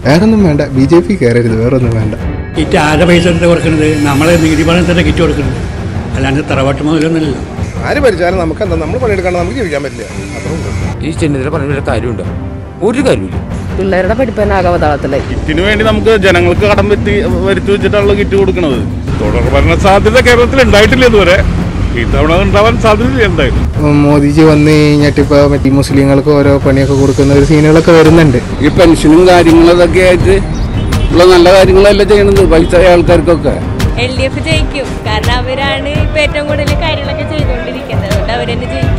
വേറൊന്നും വേണ്ട B J P കയറരുത് വേറൊന്നും വേണ്ട കിറ്റ് ആരുടെ പൈസ എടുത്ത് കൊടുക്കുന്നത് നമ്മളെ നികുതി പണം തന്നെ കിറ്റ് കൊടുക്കുന്നത് അല്ലാണ്ട് തറവാട്ട് മുതലൊന്നുമില്ലല്ലോ ആര് ഭരിച്ചാലും നമുക്ക് എന്താ നമ്മൾ പണിയെടുക്കാണ്ട് നമുക്ക് ജീവിക്കാൻ പറ്റില്ല അത്രേ ഉള്ളൂ ഈ ചെന്നിത്തല പറഞ്ഞ കാര്യമുണ്ടോ ഒരു കാര്യമില്ല പിള്ളേരുടെ പഠിപ്പ് തന്നെ ആകാവതാളത്തിലായി കിറ്റിന് വേണ്ടി നമുക്ക് ജനങ്ങൾക്ക് കടം പറ്റി വരുത്തി വെച്ചിട്ടാണല്ലോ കിറ്റ് കൊടുക്കുന്നത് തുടർ ഭരണ സാധ്യത കേരളത്തിൽ ഉണ്ടായിട്ടില്ല ഇതുവരെ ഇത്തവണ ഉണ്ടാവാൻ സാധ്യതയില്ല എന്തായാലും ഉം, മോദിജി വന്ന് കഴിഞ്ഞിട്ട് ഇപ്പോൾ മറ്റേ മുസ്ലിങ്ങൾക്ക് ഓരോ പണിയൊക്കെ കൊടുക്കുന്ന ഒരു സീനുകളൊക്കെ വരുന്നുണ്ട് ഈ പെൻഷനും കാര്യങ്ങളതൊക്കെ ആയിട്ട് ഉള്ള നല്ല കാര്യങ്ങളല്ല ചെയ്യണത് പൈസ ആൾക്കാർക്കൊക്കെ എൽ ഡി എഫ് ജയിക്കും കാരണം അവരാണ് ഇപ്പൊ ഏറ്റവും കൂടുതൽ കാര്യങ്ങളൊക്കെ ചെയ്തുകൊണ്ടിരിക്കുന്നത് അതുകൊണ്ട് അവരെന്നെ ജയിക്കും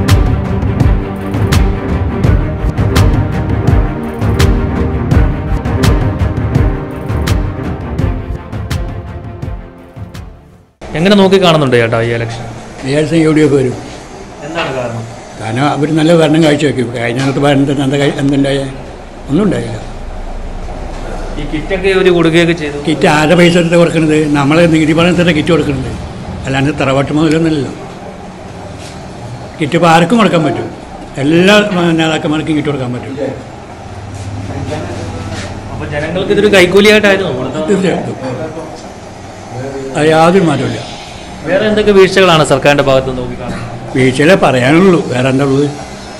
എങ്ങനെ നോക്കി കാണുന്നുണ്ട് ചേട്ടാ ഈ ഇലക്ഷൻ വിചാരിച്ച യു ഡി എഫ് വരും എന്താണ് കാരണം കാരണം അവർ നല്ല ഭരണം കാഴ്ചവെക്കും കഴിഞ്ഞ ഭരണത്തിന് എന്താ കഴി- എന്തുണ്ടായ ഒന്നും ഉണ്ടായില്ല ഈ കിറ്റൊക്കെ ഒരു കൊടുക്കുകയൊക്കെ ചെയ്തു കിറ്റ് ആരുടെ പൈസ എടുത്ത് കൊടുക്കുന്നത് നമ്മളെ നികുതി പണം തന്നെ കിറ്റ് കൊടുക്കുന്നത് അല്ലാണ്ട് തറവാട്ട് മുതലൊന്നുമില്ലല്ലോ കിറ്റ് ഇപ്പോൾ ആർക്കും കൊടുക്കാൻ പറ്റും എല്ലാ ആ, നേതാക്കന്മാർക്കും കിറ്റ് കൊടുക്കാൻ പറ്റും അപ്പൊ ജനങ്ങൾക്ക് ഇതൊരു കൈക്കൂലിയായിട്ടായിരുന്നു കൊടുത്തത്. തീർച്ചയായിട്ടും അത് യാതൊരു മാറ്റമില്ല വേറെ എന്തൊക്കെ വീഴ്ചകളാണ് സർക്കാരിന്റെ ഭാഗത്ത് നിന്ന് നോക്കി കാണുന്നത് വീഴ്ചയിലേ പറയാനുള്ളൂ വേറെ എന്താ ഉള്ളത്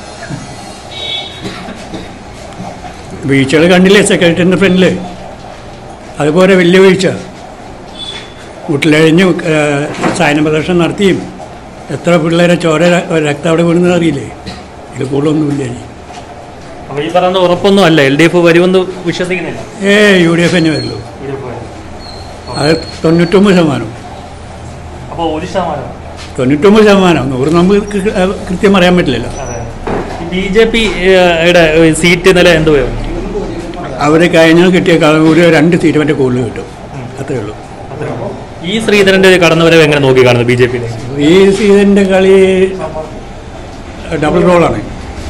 വീഴ്ചകൾ കണ്ടില്ലേ സെക്രട്ടറിൻ്റെ ഫ്രണ്ടിൽ അതുപോലെ വലിയ വീഴ്ച വീട്ടിലഴിഞ്ഞ് സൈന പ്രദർശനം നടത്തിയും എത്ര പിള്ളേരെ ചോര ര- രക്തം അവിടെ വീഴുന്നത് അറിയില്ലേ ഇത് കൂടുതലൊന്നുമില്ല ഇനി അപ്പൊ ഈ പറയുന്ന ഉറപ്പൊന്നും അല്ല എൽ ഡി എഫ് വരുമെന്ന് വിശ്വസിക്കുന്നില്ല ഏ യു ഡി എഫ് തന്നെ വരുള്ളൂ അത് തൊണ്ണൂറ്റൊമ്പത് ശതമാനം അപ്പോൾ ഒരു ശതമാനം തൊണ്ണൂറ്റൊമ്പത് ശതമാനം നൂറ് നമുക്ക് കൃ- കൃ- കൃത്യം അറിയാൻ പറ്റില്ലല്ലോ ബി ജെ പി യുടെ സീറ്റ് നില എന്ത് വരും അവർ കഴിഞ്ഞ കിട്ടിയേക്കാളും ഒരു രണ്ട് സീറ്റ് മറ്റേ കൂടുതൽ കിട്ടും അത്രേ ഉള്ളൂ ഈ ശ്രീധരന്റെ ഒരു കടന്നുവരവ് എങ്ങനെ നോക്കി കാണുന്നത് ബി ജെ പി ഈ സീസണിൻ്റെ കളി ഡബിൾ റോളാണ്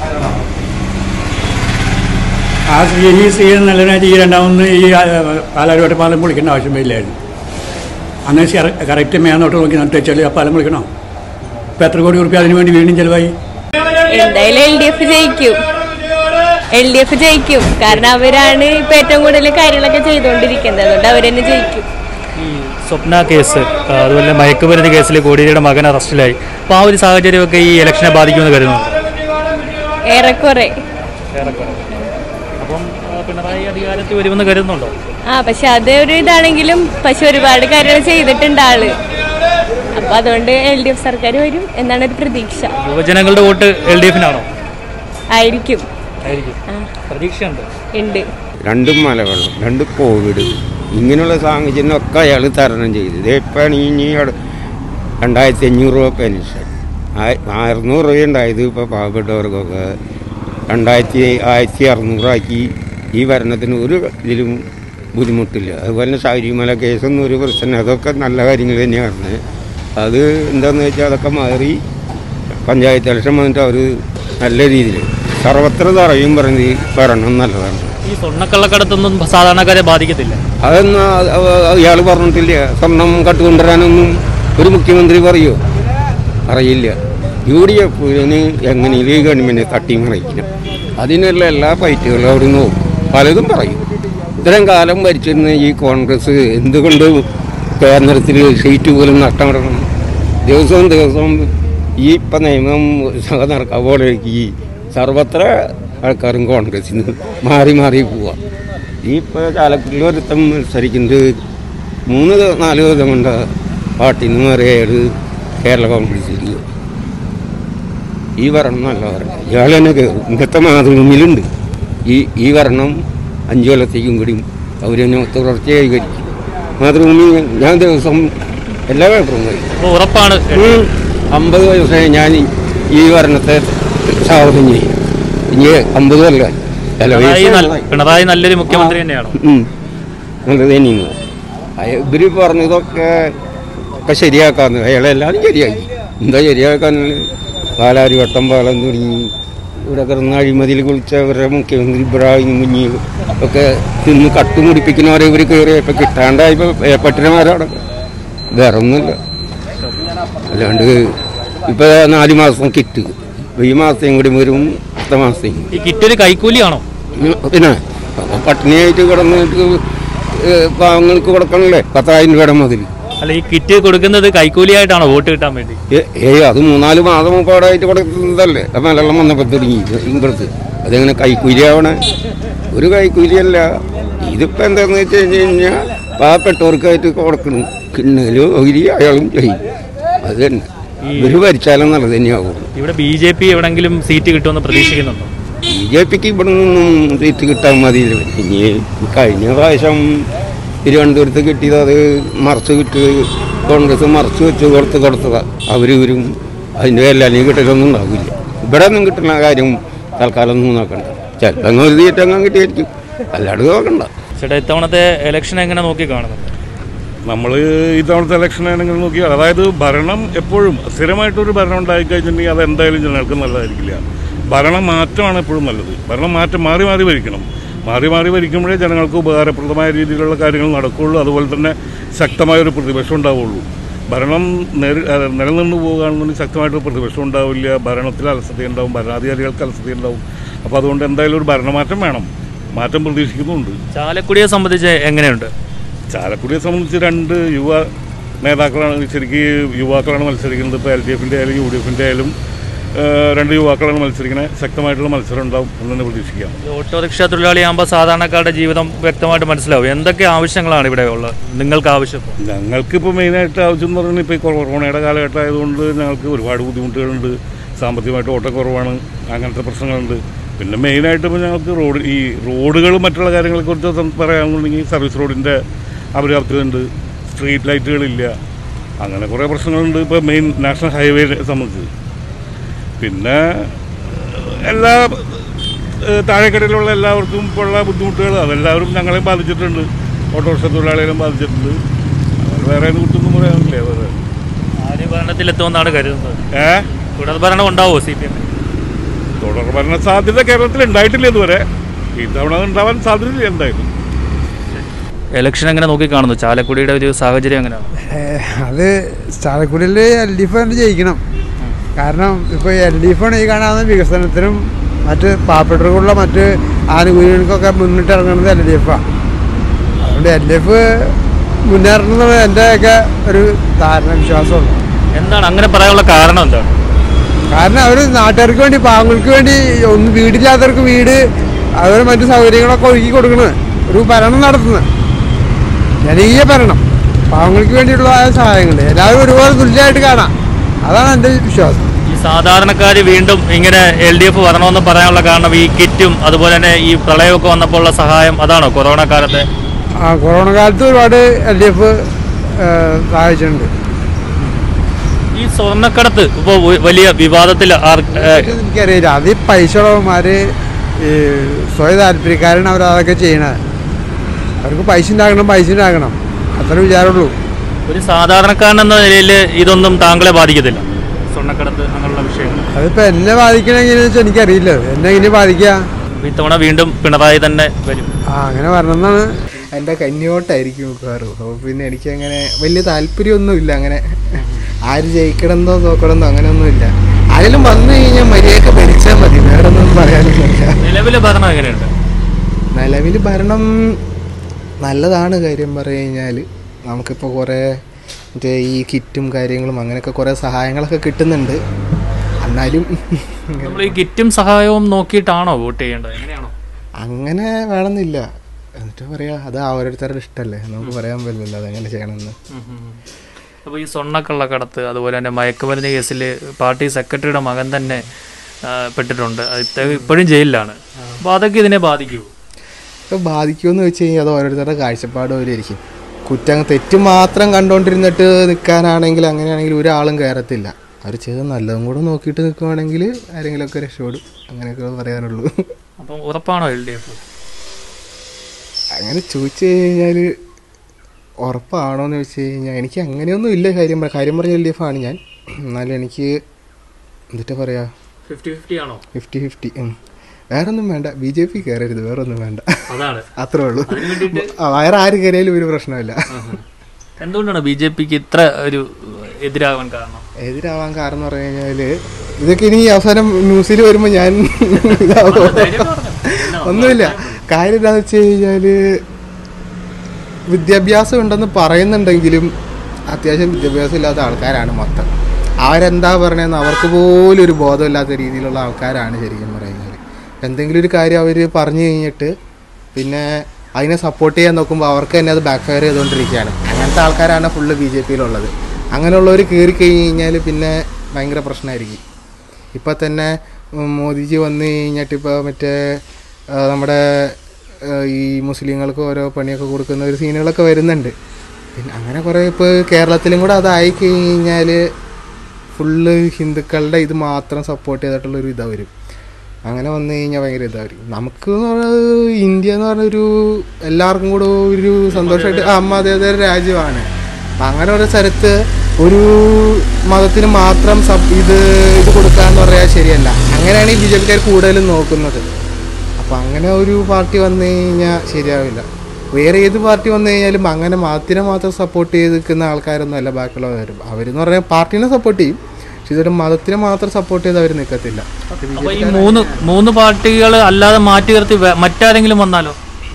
ആ സീ- ഈ സീസൺ നല്ലതിനായിട്ട് ഈ രണ്ടാമത് ഈ ആ, പാലാരിവട്ട പാലം പൊളിക്കേണ്ട ആവശ്യം വരില്ലായിരുന്നു അന്ന് കറക്റ്റ് മേന്നോട്ട് നോക്കി നട്ട് വെച്ചാൽ ആ പാലം പൊളിക്കണോ ഇപ്പം എത്ര കോടി റുപ്യ അതിന് വേണ്ടി വീണ്ടും ചിലവായി എന്തായാലും എൽ ഡി എഫ് ജയിക്കും എൽ ഡി എഫ് ജയിക്കും കാരണം അവരാണ് ഇപ്പൊ ഏറ്റവും കൂടുതൽ കാര്യങ്ങളൊക്കെ ചെയ്തുകൊണ്ടിരിക്കുന്നത് അതുകൊണ്ട് അവരെന്നെ ജയിക്കും ഈ സ്വപ്ന കേസ് ആ, അതുപോലെ മയക്കുമരുന്ന് കേസിൽ കോടിയേരിയുടെ മകൻ അറസ്റ്റിലായി അപ്പോൾ ആ ഒരു സാഹചര്യമൊക്കെ ഈ ഇലക്ഷനെ ബാധിക്കുമെന്ന് കരുതുന്നു ഏറെക്കുറെ അപ്പം ആ, പിണറായി അധികാരത്തിൽ വരുമെന്ന് കരുതുന്നുണ്ടോ ആ പക്ഷെ അത് ഒരു ഇതാണെങ്കിലും പക്ഷെ ഒരുപാട് കാര്യങ്ങൾ ചെയ്തിട്ടുണ്ട് ആള് അപ്പൊ അതുകൊണ്ട് എൽ ഡി എഫ് സർക്കാർ വരും എന്നാണ് ഒരു പ്രതീക്ഷ യുവജനങ്ങളുടെ വോട്ട് എൽ ഡി എഫിനാണോ ആയിരിക്കും ആയിരിക്കും പ്രതീക്ഷയുണ്ട് ഉണ്ട് രണ്ടും മലവെള്ളം രണ്ട് കോവിഡ് ഇങ്ങനെയുള്ള സാഹചര്യമൊക്കെ അയാൾ തരണം ചെയ്തു ഇതേപ്പാണ് ഇനി അവിടെ രണ്ടായിരത്തി അഞ്ഞൂറ് രൂപ പെൻഷൻ ആ- അറുന്നൂറ് രൂപ ഉണ്ടായത് ഇപ്പോൾ പാവപ്പെട്ടവർക്കൊക്കെ രണ്ടായിരത്തി ആയിരത്തി അറുന്നൂറാക്കി ഈ ഭരണത്തിന് ഒരു ഇതിലും ബുദ്ധിമുട്ടില്ല അതുപോലെ തന്നെ ശബരിമല കേസൊന്നും ഒരു പ്രശ്നം അതൊക്കെ നല്ല കാര്യങ്ങൾ തന്നെയാണ് അത് എന്താണെന്ന് വെച്ചാൽ അതൊക്കെ മാറി പഞ്ചായത്ത് ഇലക്ഷൻ വന്നിട്ട് അവർ നല്ല രീതിയിൽ സർവത്ര തറയും പറഞ്ഞ് ഭരണം നല്ലതാണ് ഈ സ്വർണ്ണക്കള്ളക്കടത്തൊന്നും സാധാരണക്കാരെ ബാധിക്കത്തില്ല അതൊന്നും ഇയാൾ പറഞ്ഞിട്ടില്ല സ്വർണം കട്ടുകൊണ്ടുവരാനൊന്നും ഒരു മുഖ്യമന്ത്രി പറയോ അറിയില്ല യു ഡി എഫിന് എങ്ങനെയും ഈ ഗവൺമെൻറ് തട്ടിമറിക്കണം അതിനുള്ള എല്ലാ ഫൈറ്റുകളും അവിടെ നോക്കും പലതും പറയും ഇത്രയും കാലം ഭരിച്ചിരുന്ന ഈ കോൺഗ്രസ് എന്തുകൊണ്ട് കേന്ദ്രത്തിൽ സീറ്റ് പോലും നഷ്ടപ്പെടണം ദിവസവും ദിവസവും ഈ ഇപ്പം നിയമം നടക്കാൻ പോലെ ഈ സർവത്ര ആൾക്കാരും കോൺഗ്രസിന് മാറി മാറി പോവാ ഈ ഇപ്പോൾ ചാലക്കുടിയിൽ ഒരുത്തം മത്സരിക്കുന്നത് മൂന്ന് ദിവ- നാല് ദിവസം കൊണ്ട് പാർട്ടിയിൽ നിന്ന് മാറിയ അയാൾ കേരള കോൺഗ്രസിൽ ഈ ഭരണം നല്ല ഭരണം ഇയാൾ തന്നെ കയറും ഇന്നത്തെ മാതൃഭൂമിയിലുണ്ട് ഈ ഈ ഭരണം അഞ്ചു കൊല്ലത്തേക്കും കൂടി അവർ തന്നെ തുടർച്ചയായി കഴിക്കും മാതൃഭൂമി ഞാൻ ദിവസം എല്ലാ പേപ്പറും കഴിക്കും അപ്പോൾ ഉറപ്പാണ് ഉം. അമ്പത് വയസ്സായി ഞാൻ ഈ ഭരണത്തെ സ്വാഗതം ചെയ്യും ഇനി അമ്പത് കൊല്ലം അല്ല പിണറായി വയസ്സ് നല്ല- പിണറായി നല്ലൊരു മുഖ്യമന്ത്രി തന്നെയാണോ ഉം. നല്ലത് തന്നെയാണ് അയ- ഇവര് പറഞ്ഞതൊക്കെ ഒക്കെ ശരിയാക്കാന്ന് അയാളെല്ലാവരും ശരിയാക്കി എന്താ ശരിയാക്കാൻ പാലാരി വട്ടം പാലം തുടങ്ങി ഇവിടെ കിടന്ന് അഴിമതിയിൽ കുളിച്ചവരുടെ മുഖ്യമന്ത്രി ഇബ്രാഹിം കുഞ്ഞി ഒക്കെ തിന്ന് കട്ടുമുടിപ്പിക്കുന്നവരെ ഇവർ കയറിയപ്പോൾ കിട്ടാണ്ടായപ്പോൾ പട്ടിണമാരവിടെ വേറെ ഒന്നുമില്ല അല്ലാണ്ട് ഇപ്പൊ നാല് മാസം കിറ്റ് ഇപ്പൊ ഈ മാസം കൂടി വരും അടുത്ത മാസം ഈ കിറ്റ് ഒരു കൈക്കൂലിയാണോ പിന്നെ അപ്പോൾ പട്ടിണിയായിട്ട് കിടന്നിട്ട് ഏഹ്, പാവങ്ങൾക്ക് കൊടുക്കണല്ലേ പത്തായിരം രൂപയുടെ മുതൽ അല്ല ഈ കിറ്റ് കൊടുക്കുന്നത് കൈക്കൂലിയായിട്ടാണോ വോട്ട് കിട്ടാൻ വേണ്ടി ഏയ് അത് മൂന്നാല് മാസം മുമ്പാടായിട്ട് കൊടുക്കുന്നതല്ലേ അപ്പം മലയാളം വന്നപ്പോൾ തുടങ്ങി ഇങ്ങടുത്ത് അതെങ്ങനെ കൈക്കൂലിയാവണേ ഒരു കൈക്കൂലിയല്ല ഇതിപ്പോൾ എന്താണെന്ന് വെച്ച് കഴിഞ്ഞ് കഴിഞ്ഞാൽ പാവപ്പെട്ടവർക്കായിട്ട് കൊടുക്കണം കിണ്ണലും ഒരു അയാളും ചെയ്യും അത് തന്നെ ഇവർ ഭരിച്ചാലും നല്ലത് തന്നെയാവുള്ളൂ ഇവിടെ ബി ജെ പി എവിടെങ്കിലും സീറ്റ് കിട്ടുമെന്ന് പ്രതീക്ഷിക്കുന്നുണ്ടോ ബി ജെ പിക്ക് ഇവിടെ നിന്നും സീറ്റ് കിട്ടാൻ മതി ഇനി കഴിഞ്ഞ പ്രാവശ്യം തിരുവനന്തപുരത്ത് കിട്ടിയത് അത് മറച്ച് കിട്ടി കോൺഗ്രസ് മറച്ച് വെച്ച് കൊടുത്ത് കൊടുത്തതാ അവരിവരും അതിൻ്റെ പേരിൽ അല്ലെങ്കിൽ കിട്ടലൊന്നും ഉണ്ടാവില്ല ഇവിടെ ഒന്നും കിട്ടുന്ന കാര്യം തൽക്കാലം ഒന്നും നോക്കണ്ട ചിലപ്പോൾ അങ്ങ് ഒരു സീറ്റ് അങ്ങ് കിട്ടിയായിരിക്കും അല്ലാണ്ട് നോക്കണ്ട ചേട്ടാ ഇത്തവണത്തെ ഇലക്ഷൻ എങ്ങനെ നോക്കി കാണുന്നത് നമ്മൾ ഇത്തവണത്തെ ഇലക്ഷൻ ആണെങ്കിൽ നോക്കിയാൽ അതായത് ഭരണം എപ്പോഴും സ്ഥിരമായിട്ടൊരു ഭരണം ഉണ്ടായിക്കഴിഞ്ഞിട്ടുണ്ടെങ്കിൽ അത് എന്തായാലും ജനങ്ങൾക്ക് നല്ലതായിരിക്കില്ല ഭരണം മാറ്റമാണ് എപ്പോഴും നല്ലത് ഭരണം മാറ്റം മാറി മാറി ഭരിക്കണം മാറി മാറി ഭരിക്കുമ്പോഴേ ജനങ്ങൾക്ക് ഉപകാരപ്രദമായ രീതിയിലുള്ള കാര്യങ്ങൾ നടക്കുകയുള്ളൂ അതുപോലെ തന്നെ ശക്തമായ ഒരു പ്രതിപക്ഷം ഉണ്ടാവുള്ളൂ ഭരണം നേരി അഹ് നിലനിന്ന് പോകുകയാണെന്നുണ്ടെങ്കിൽ ശക്തമായിട്ടൊരു പ്രതിപക്ഷം ഉണ്ടാവില്ല ഭരണത്തിൽ അലസതയുണ്ടാവും ഭരണാധികാരികൾക്ക് അലസതയുണ്ടാവും അപ്പോൾ അതുകൊണ്ട് എന്തായാലും ഒരു ഭരണമാറ്റം വേണം മാറ്റം പ്രതീക്ഷിക്കുന്നുണ്ട് ചാലക്കുടിയെ സംബന്ധിച്ച് എങ്ങനെയുണ്ട് ചാലക്കുടിയെ സംബന്ധിച്ച് രണ്ട് യുവ നേതാക്കളാണ് ശരിക്കും യുവാക്കളാണ് മത്സരിക്കുന്നത് ഇപ്പോൾ എൽ ഡി എഫിൻ്റെ ആയാലും യു ഡി എഫിൻ്റെ ആയാലും ഏഹ്, രണ്ട് യുവാക്കളാണ് മത്സരിക്കുന്നത് ശക്തമായിട്ടുള്ള മത്സരം ഉണ്ടാവും എന്ന് തന്നെ പ്രതീക്ഷിക്കാം ഈ ഓട്ടോറിക്ഷ തൊഴിലാളിയാകുമ്പോൾ സാധാരണക്കാരുടെ ജീവിതം വ്യക്തമായിട്ട് മനസ്സിലാവും എന്തൊക്കെ ആവശ്യങ്ങളാണ് ഇവിടെ ഉള്ളത് നിങ്ങൾക്ക് ആവശ്യം ഞങ്ങൾക്കിപ്പോൾ മെയിനായിട്ട് ആവശ്യം എന്ന് പറഞ്ഞാൽ ഇപ്പോൾ ഈ കൊറോണയുടെ കാലഘട്ടം ആയതുകൊണ്ട് ഞങ്ങൾക്ക് ഒരുപാട് ബുദ്ധിമുട്ടുകളുണ്ട് സാമ്പത്തികമായിട്ട് ഓട്ടക്കുറവാണ് അങ്ങനത്തെ പ്രശ്നങ്ങളുണ്ട് പിന്നെ മെയിനായിട്ട് ഇപ്പോൾ ഞങ്ങൾക്ക് റോഡ് ഈ റോഡുകൾ മറ്റുള്ള കാര്യങ്ങളെക്കുറിച്ച് സം- പറയുകയാണെന്നുണ്ടെങ്കിൽ സർവീസ് റോഡിൻ്റെ അപര്യാപ്തതയുണ്ട് സ്ട്രീറ്റ് ലൈറ്റുകളില്ല അങ്ങനെ കുറേ പ്രശ്നങ്ങളുണ്ട് ഇപ്പോൾ മെയിൻ നാഷണൽ ഹൈവേ സംബന്ധിച്ച് പിന്നെ എല്ലാ ഏഹ്, താഴെക്കടയിലുള്ള എല്ലാവർക്കും ഇപ്പോൾ ഉള്ള ബുദ്ധിമുട്ടുകൾ അതെല്ലാവരും ഞങ്ങളെയും ബാധിച്ചിട്ടുണ്ട് ഓട്ടോറിക്ഷ തൊഴിലാളികളെയും ബാധിച്ചിട്ടുണ്ട് അങ്ങനെ വേറെ കുറ്റൊന്നും പറയാനില്ല വേറെ ആര് ഭരണത്തിലെത്തുമെന്നാണ് കരുതുന്നത് ഏ തുടർ ഭരണം ഉണ്ടാവുമോ സി പി എം തുടർ ഭരണ സാധ്യത കേരളത്തിൽ ഉണ്ടായിട്ടില്ല ഇതുവരെ ഇത്തവണ അത് ഉണ്ടാവാൻ സാധ്യതയില്ല എന്തായാലും ഇലക്ഷൻ എങ്ങനെ നോക്കി കാണുന്നു ചാലക്കുടിയുടെ ഒരു സാഹചര്യം എങ്ങനെയാണ് അത് ചാലക്കുടിയിൽ എൽ ഡി എഫ് തന്നെ ജയിക്കണം കാരണം ഇപ്പോൾ എൽ ഡി എഫാണ് ഈ കാണാവുന്ന വികസനത്തിനും മറ്റ് പാവപ്പെട്ടവർക്കുള്ള മറ്റ് ആനുകൂല്യങ്ങൾക്കൊക്കെ മുന്നിട്ട് ഇറങ്ങുന്നത് എൽ ഡി എഫാണ് അതുകൊണ്ട് എൽ ഡി എഫ് മുന്നേറണമെന്നുള്ള എൻ്റെയൊക്കെ ഒരു ധാരണ വിശ്വാസമുണ്ട് എന്താണ് അങ്ങനെ പറയാനുള്ള കാരണം എന്താണ് കാരണം അവർ നാട്ടുകാർക്ക് വേണ്ടി പാവങ്ങൾക്ക് വേണ്ടി ഒന്നും വീടില്ലാത്തവർക്ക് വീട് അതുപോലെ മറ്റു സൗകര്യങ്ങളൊക്കെ ഒരുക്കി കൊടുക്കുന്നത് ഒരു ഭരണം നടത്തുന്നത് ജനകീയ ഭരണം പാവങ്ങൾക്ക് വേണ്ടിയുള്ള സഹായങ്ങൾ എല്ലാവരും ഒരുപോലെ തുല്യമായിട്ട് കാണാം അതാണ് എൻ്റെ വിശ്വാസം ഈ സാധാരണക്കാർ വീണ്ടും ഇങ്ങനെ എൽ ഡി എഫ് വരണമെന്ന് പറയാനുള്ള കാരണം ഈ കിറ്റും അതുപോലെ തന്നെ ഈ പ്രളയമൊക്കെ വന്നപ്പോൾ ഉള്ള സഹായം അതാണോ കൊറോണ കാലത്തെ ആ കൊറോണ കാലത്ത് ഒരുപാട് എൽ ഡി എഫ് സഹായിച്ചിട്ടുണ്ട് ഈ സ്വർണ്ണക്കടത്ത് ഇപ്പോൾ വലിയ വിവാദത്തിൽ ആർ ഏഹ്, എനിക്കറിയില്ല അത് ഈ പൈസ ഉള്ളവന്മാർ ഈ സ്വയം താല്പര്യക്കാരാണ് അവർ അതൊക്കെ ചെയ്യണത് അവർക്ക് പൈസ ഉണ്ടാക്കണം പൈസ ഉണ്ടാക്കണം അത്ര വിചാരമുള്ളൂ ഒരു സാധാരണക്കാരൻ എന്ന നിലയിൽ ഇതൊന്നും താങ്കളെ ബാധിക്കത്തില്ല സ്വർണ്ണക്കടത്ത് അങ്ങനെയുള്ള വിഷയങ്ങൾ അതിപ്പോൾ എന്നെ ബാധിക്കണ എങ്ങനെയാണെന്ന് വെച്ചാൽ എനിക്കറിയില്ല എന്നെ എങ്ങനെ ബാധിക്കുക അപ്പോൾ ഇത്തവണ വീണ്ടും പിണറായി തന്നെ വരും ആ അങ്ങനെ വരണമെന്നാണ് എൻ്റെ കന്യോട്ടായിരിക്കും മിക്കവാറും അപ്പോൾ പിന്നെ എനിക്ക് അങ്ങനെ വലിയ താല്പര്യമൊന്നുമില്ല അങ്ങനെ ആര് ജയിക്കണമെന്നോ നോക്കണമെന്നോ അങ്ങനെയൊന്നുമില്ല ആരെങ്കിലും വന്നു കഴിഞ്ഞാൽ മര്യാദക്ക് ഭരിച്ചാൽ മതി വേറെ ഒന്നും പറയാനൊന്നുമില്ല നിലവിലെ ഭരണം എങ്ങനെയുണ്ട് നിലവിൽ ഭരണം നല്ലതാണ് കാര്യം പറഞ്ഞു കഴിഞ്ഞാൽ നമുക്കിപ്പോൾ കുറേ മറ്റേ ഈ കിറ്റും കാര്യങ്ങളും അങ്ങനെയൊക്കെ കുറേ സഹായങ്ങളൊക്കെ കിട്ടുന്നുണ്ട് എന്നാലും നമ്മൾ ഈ കിറ്റും സഹായവും നോക്കിയിട്ടാണോ വോട്ട് ചെയ്യേണ്ടത് എങ്ങനെയാണോ അങ്ങനെ വേണമെന്നില്ല എന്നിട്ട് പറയാ അത് ഓരോരുത്തരുടെ ഇഷ്ടമല്ലേ നമുക്ക് പറയാൻ പറ്റില്ലല്ലോ അതെങ്ങനെ ചെയ്യണമെന്ന് അപ്പോൾ ഈ സ്വർണ്ണക്കള്ളക്കടത്ത് അതുപോലെ തന്നെ മയക്കുമരുന്ന് കേസിൽ പാർട്ടി സെക്രട്ടറിയുടെ മകൻ തന്നെ ആ, പെട്ടിട്ടുണ്ട് അത് ഇത്ത- ഇപ്പോഴും ജയിലിലാണ് അപ്പോൾ അതൊക്കെ ഇതിനെ ബാധിക്കുമോ ഇപ്പോൾ ബാധിക്കുമെന്ന് വെച്ച് കഴിഞ്ഞാൽ അത് ഓരോരുത്തരുടെ കാഴ്ചപ്പാട് പോലെ ഇരിക്കും കുറ്റം തെറ്റ് മാത്രം കണ്ടുകൊണ്ടിരുന്നിട്ട് നിൽക്കാനാണെങ്കിൽ അങ്ങനെയാണെങ്കിൽ ഒരാളും കയറത്തില്ല അവർ ചെയ്ത് നല്ലതും കൂടെ നോക്കിയിട്ട് നിൽക്കുവാണെങ്കിൽ ആരെങ്കിലുമൊക്കെ രക്ഷപ്പെടും അങ്ങനെയൊക്കെ പറയാനുള്ളൂ അപ്പം ഉറപ്പാണോ എൽ ഡി എഫ് അങ്ങനെ ചോദിച്ചു കഴിഞ്ഞാൽ ഉറപ്പാണോ എന്ന് വെച്ച് കഴിഞ്ഞാൽ എനിക്ക് അങ്ങനെയൊന്നും ഇല്ല കാര്യം പറ- കാര്യം പറഞ്ഞ എൽ ഡി എഫ് ആണ് ഞാൻ എന്നാലും എനിക്ക് എന്നിട്ട് പറയാ ഫിഫ്റ്റി ഫിഫ്റ്റി ആണോ ഫിഫ്റ്റി ഫിഫ്റ്റി വേറെ ഒന്നും വേണ്ട ബി ജെ പി കയറരുത് വേറെ ഒന്നും വേണ്ട അതാണ് അത്രേ ഉള്ളൂ ആ, വേറെ ആര് കയറിയാലും ഒരു പ്രശ്നമില്ല എന്തുകൊണ്ടാണ് ബി ജെ പിക്ക് ഇത്ര ഒരു എതിരാകാൻ കാരണം എതിരാവാൻ കാരണം എന്ന് പറഞ്ഞു കഴിഞ്ഞാൽ ഇതൊക്കെ ഇനി അവസാനം ന്യൂസിൽ വരുമ്പോൾ ഞാൻ ഇതാവോ ഒന്നുമില്ല കാര്യം എന്താണെന്ന് വെച്ച് കഴിഞ്ഞാൽ വിദ്യാഭ്യാസം ഉണ്ടെന്ന് പറയുന്നുണ്ടെങ്കിലും അത്യാവശ്യം വിദ്യാഭ്യാസം ഇല്ലാത്ത ആൾക്കാരാണ് മൊത്തം അവരെന്താ പറയണതെന്ന് അവർക്ക് പോലും ഒരു ബോധമില്ലാത്ത രീതിയിലുള്ള ആൾക്കാരാണ് ശരിക്കും പറയുന്നത് എന്തെങ്കിലും ഒരു കാര്യം അവർ പറഞ്ഞു കഴിഞ്ഞിട്ട് പിന്നെ അതിനെ സപ്പോർട്ട് ചെയ്യാൻ നോക്കുമ്പോൾ അവർക്ക് തന്നെ അത് ബാക്ക് ഫയർ ചെയ്തുകൊണ്ടിരിക്കുകയാണ് അങ്ങനത്തെ ആൾക്കാരാണ് ഫുള്ള് ബി ജെ പിയിലുള്ളത് അങ്ങനെയുള്ളവർ കയറി കഴിഞ്ഞ് കഴിഞ്ഞാൽ പിന്നെ ഭയങ്കര പ്രശ്നമായിരിക്കും ഇപ്പം തന്നെ ഉം, മോദിജി വന്നു കഴിഞ്ഞിട്ട് ഇപ്പോൾ മറ്റേ ആ, നമ്മുടെ ആ, ഈ മുസ്ലിങ്ങൾക്ക് ഓരോ പണിയൊക്കെ കൊടുക്കുന്ന ഒരു സീനുകളൊക്കെ വരുന്നുണ്ട് പിന്നെ അങ്ങനെ കുറേ ഇപ്പോൾ കേരളത്തിലും കൂടെ അതായി കഴിഞ്ഞാൽ ഫുള്ള് ഹിന്ദുക്കളുടെ ഇത് മാത്രം സപ്പോർട്ട് ചെയ്തിട്ടുള്ളൊരു ഇതാ വരും അങ്ങനെ വന്നു കഴിഞ്ഞാൽ ഭയങ്കര ഇതായിരിക്കും നമുക്ക് എന്ന് പറയുന്നത് ഇന്ത്യ എന്ന് പറഞ്ഞൊരു എല്ലാവർക്കും കൂടെ ഒരു സന്തോഷമായിട്ട് ആ മതേതര രാജ്യമാണ് അപ്പം അങ്ങനെ ഒരു സ്ഥലത്ത് ഒരു മതത്തിന് മാത്രം സബ് ഇത് ഇത് കൊടുക്കുക എന്ന് പറയാൻ ശരിയല്ല അങ്ങനെയാണ് ഈ ബി ജെ പിക്കാർ കൂടുതലും നോക്കുന്നത് അപ്പം അങ്ങനെ ഒരു പാർട്ടി വന്നു കഴിഞ്ഞാൽ ശരിയാവില്ല വേറെ ഏത് പാർട്ടി വന്നു കഴിഞ്ഞാലും അങ്ങനെ മതത്തിനെ മാത്രം സപ്പോർട്ട് ചെയ്ത് നിൽക്കുന്ന ആൾക്കാരൊന്നും അല്ല ബാക്കിയുള്ളവരും അവരെന്ന് പറഞ്ഞാൽ പാർട്ടീനെ സപ്പോർട്ട് ചെയ്യും പക്ഷെ ഇതൊരു മതത്തിനെ മാത്രം സപ്പോർട്ട് ചെയ്ത് അവർ നിൽക്കത്തില്ല അപ്പൊ ഈ മൂന്ന് മൂന്ന് പാർട്ടികൾ അല്ലാതെ മാറ്റി നിർത്തി വേ- മറ്റാരെങ്കിലും വന്നാലോ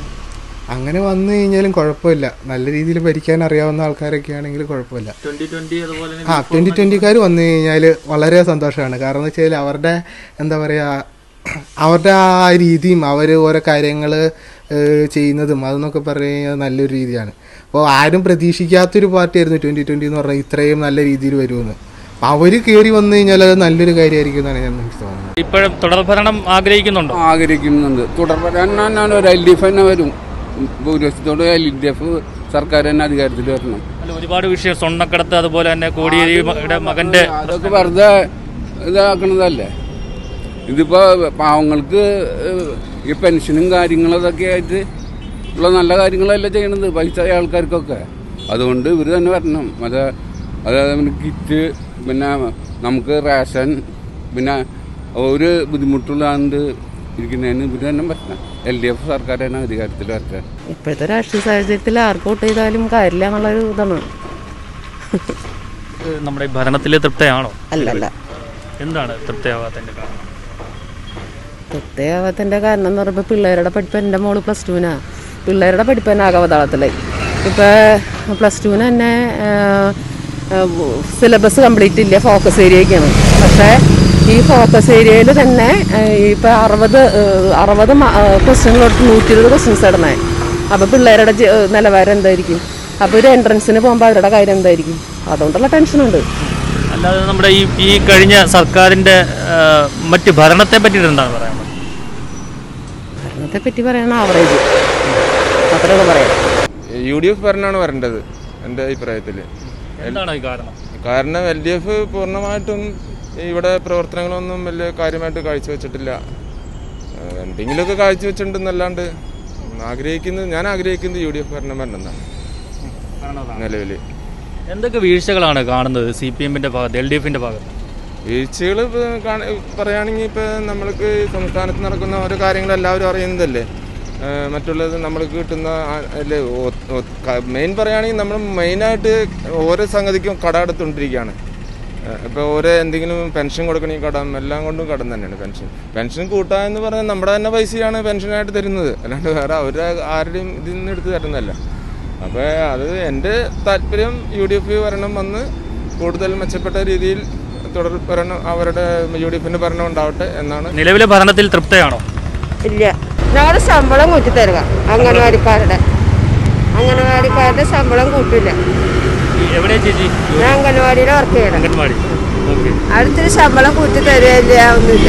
അങ്ങനെ വന്നു കഴിഞ്ഞാലും കുഴപ്പമില്ല നല്ല രീതിയിൽ ഭരിക്കാൻ അറിയാവുന്ന ആൾക്കാരൊക്കെ ആണെങ്കിൽ കുഴപ്പമില്ല ട്വന്റി ട്വന്റി അതുപോലെ ആ ട്വൻ്റി ട്വൻ്റിക്കാർ വന്നു കഴിഞ്ഞാൽ വളരെ സന്തോഷമാണ് കാരണം എന്ന് വെച്ചാൽ അവരുടെ എന്താ പറയുക അവരുടെ ആ രീതിയും അവർ ഓരോ കാര്യങ്ങൾ ചെയ്യുന്നതും അതെന്നൊക്കെ പറഞ്ഞു കഴിഞ്ഞാൽ നല്ലൊരു രീതിയാണ് അപ്പോൾ ആരും പ്രതീക്ഷിക്കാത്തൊരു പാർട്ടിയായിരുന്നു ട്വൻ്റി ട്വൻ്റി എന്ന് പറഞ്ഞാൽ ഇത്രയും നല്ല രീതിയിൽ വരുമെന്ന് അപ്പോൾ അവർ കയറി വന്നു കഴിഞ്ഞാൽ അത് നല്ലൊരു കാര്യമായിരിക്കും എന്നാണ് ഞാൻ എനിക്ക് തോന്നുന്നത് ഇപ്പോഴും തുടർഭരണം ആഗ്രഹിക്കുന്നുണ്ടോ ആഗ്രഹിക്കുന്നുണ്ട് തുടർന്ന് ഒരു എൽ ഡി എഫ് തന്നെ വരും ഭൂരിപക്ഷത്തോട് എൽ ഡി എഫ് സർക്കാർ തന്നെ അധികാരത്തിൽ വരണം അല്ല ഒരുപാട് വിഷയം സ്വർണ്ണക്കടത്ത് അതുപോലെ തന്നെ കോടിയേരിയുടെ മകന്റെ അതൊക്കെ വെറുതെ ഇതാക്കണതല്ലേ ഇതിപ്പോ പാവങ്ങൾക്ക് ഏഹ്, ഈ പെൻഷനും കാര്യങ്ങളും അതൊക്കെ ആയിട്ട് ഉള്ള നല്ല കാര്യങ്ങളല്ല ചെയ്യണത് പൈസ ആൾക്കാർക്കൊക്കെ അതുകൊണ്ട് ഇവർ തന്നെ വരണം അത് അതായത് പിന്നെ കിറ്റ് പിന്നെ നമുക്ക് റേഷൻ പിന്നെ ഒരു ബുദ്ധിമുട്ടുള്ളാണ്ട് ഇരിക്കുന്നതിന് ഇവർ തന്നെ പറ്റണം എൽ ഡി എഫ് സർക്കാർ തന്നെ അധികാരത്തിൽ വരട്ടെ ഇപ്പോഴത്തെ രാഷ്ട്രീയ സാഹചര്യത്തിൽ ആർക്ക് വോട്ട് ചെയ്താലും കാര്യമില്ല എന്നുള്ളൊരു ഇതാണ് ഏഹ് നമ്മുടെ ഈ ഭരണത്തിൽ തൃപ്തയാണോ അല്ലല്ല എന്താണ് തൃപ്തിയാവാത്തതിന്റെ കാരണം പ്രത്യേകത്തിൻ്റെ കാരണം എന്ന് പറയുമ്പോൾ പിള്ളേരുടെ പഠിപ്പ് എൻ്റെ മോള് പ്ലസ് ടുവിനാ പിള്ളേരുടെ പഠിപ്പ് തന്നെ ആകവതാളത്തിലായി ഇപ്പോൾ പ്ലസ് ടുവിന് തന്നെ സിലബസ് കംപ്ലീറ്റ് ഇല്ല ഫോക്കസ് ഏരിയയ്ക്കാണ് പക്ഷേ ഈ ഫോക്കസ് ഏരിയയിൽ തന്നെ ഇപ്പോൾ അറുപത് അറുപത് ക്വസ്റ്റ്യൻ തൊട്ട് നൂറ്റി ഇരുപത് ക്വസ്റ്റ്യൻസ് ഇടണേ അപ്പോൾ പിള്ളേരുടെ ജ- നിലവാരം എന്തായിരിക്കും അപ്പോൾ ഒരു എൻട്രൻസിന് പോകുമ്പോൾ അവരുടെ കാര്യം എന്തായിരിക്കും അതുകൊണ്ടുള്ള ടെൻഷനുണ്ട് അല്ലാതെ നമ്മുടെ ഈ ഈ കഴിഞ്ഞ സർക്കാരിന്റെ ഏഹ്, മറ്റ് ഭരണത്തെ പറ്റിയിട്ട് എന്താണ് പറയാനുള്ളത് ഭരണത്തെ പറ്റി പറയണ ആവറേജ് അത്രയുള്ള പറയാം യു ഡി എഫ് ഭരണമാണ് വരേണ്ടത് എൻ്റെ അഭിപ്രായത്തിൽ എന്താണ് ഈ കാരണം കാരണം എൽ ഡി എഫ് പൂർണ്ണമായിട്ടും ഇവിടെ പ്രവർത്തനങ്ങളൊന്നും വലിയ കാര്യമായിട്ട് കാഴ്ചവെച്ചിട്ടില്ല ഏഹ് എന്തെങ്കിലുമൊക്കെ കാഴ്ചവെച്ചിട്ടുണ്ടെന്നല്ലാണ്ട് ആഗ്രഹിക്കുന്നത് ഞാൻ ആഗ്രഹിക്കുന്നത് യു ഡി എഫ് ഭരണം വരണമെന്നാണ് നിലവിൽ എന്തൊക്കെ വീഴ്ചകളാണ് കാണുന്നത് സി പി എമ്മിന്റെ ഭാഗത്ത് എൽ ഡി എഫിന്റെ ഭാഗത്ത് വീഴ്ചകൾ പറയുകയാണെങ്കിൽ ഇപ്പോൾ നമ്മൾക്ക് സംസ്ഥാനത്ത് നടക്കുന്ന ഓരോ കാര്യങ്ങൾ എല്ലാവരും അറിയുന്നതല്ലേ ഏഹ് മറ്റുള്ളത് നമ്മൾക്ക് കിട്ടുന്ന ആ- അല്ലേ മെയിൻ പറയുകയാണെങ്കിൽ നമ്മൾ മെയിനായിട്ട് ഓരോ സംഗതിക്കും കട എടുത്തുകൊണ്ടിരിക്കുകയാണ് ഇപ്പോൾ ഓരോ എന്തെങ്കിലും പെൻഷൻ കൊടുക്കണമെങ്കിൽ കടം എല്ലാം കൊണ്ടും കടം തന്നെയാണ് പെൻഷൻ പെൻഷൻ കൂട്ടുക എന്ന് പറഞ്ഞാൽ നമ്മുടെ തന്നെ പൈസയാണ് പെൻഷനായിട്ട് തരുന്നത് അല്ലാണ്ട് വേറെ അവരുടെ ആരുടെയും ഇതിൽ നിന്ന് എടുത്ത് തരുന്നതല്ല അപ്പോൾ അത് എൻ്റെ താല്പര്യം യു ഡി എഫ് ഭരണം വന്ന് കൂടുതൽ മെച്ചപ്പെട്ട രീതിയിൽ തുടർ ഭരണം അവരുടെ യു ഡി എഫിൻ്റെ ഭരണം ഉണ്ടാവട്ടെ എന്നാണ് നിലവിലെ ഭരണത്തിൽ തൃപ്തയാണോ ഇല്ല ഞങ്ങളുടെ ശമ്പളം കൂട്ടി തരുക അംഗൻവാടിക്കാരുടെ അംഗൻവാടിക്കാരുടെ ശമ്പളം കൂട്ടില്ല എവിടെയാ ചേച്ചി ഞാൻ അംഗൻവാടിയിൽ വർക്ക് ചെയ്യണം അംഗൻവാടി ഓക്കെ അടുത്തൊരു ശമ്പളം കൂട്ടി തരുകയില്ല ഒന്നുമില്ല